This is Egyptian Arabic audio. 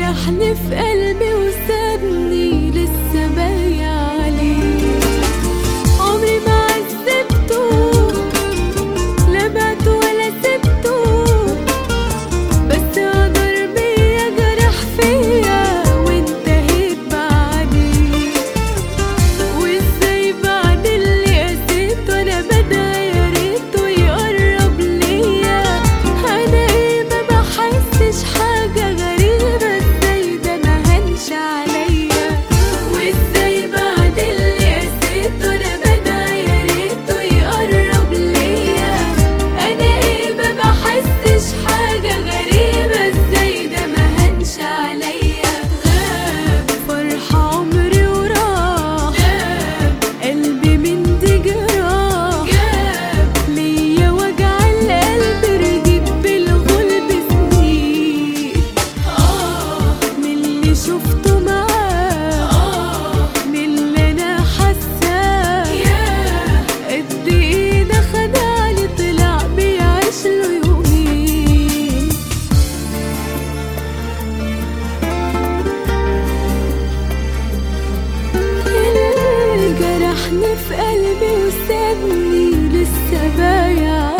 جرحني في قلبي وسابني لسه بايع عليه عمري ما عذبته لا بعته ولا سبته بس غدر بيا جرح فيا وانتهيت بعديه وازاي بعد اللي قسيت وانا بدعي يا ريته يقرب ليا انا ايه ما بحسش حاجه غريبه ازاي ده ما هنش عليا وازاي بعد اللي قسيت وانا بدعي يا ريته يقرب ليا انا ايه ما بحسش حاجه غريبه ازاي ده ما هنش عليا غاب فرح عمري وراح غاب قلبي من دي جراح جاب ليا وجع القلب رجيت بالغلب سنين اه من اللي شفته معاه اه من اللي انا حاساه ياه قد ايه ده خدعني طلع بيعيش له يومين اللي جرحني في قلبي وسابني لسه بايع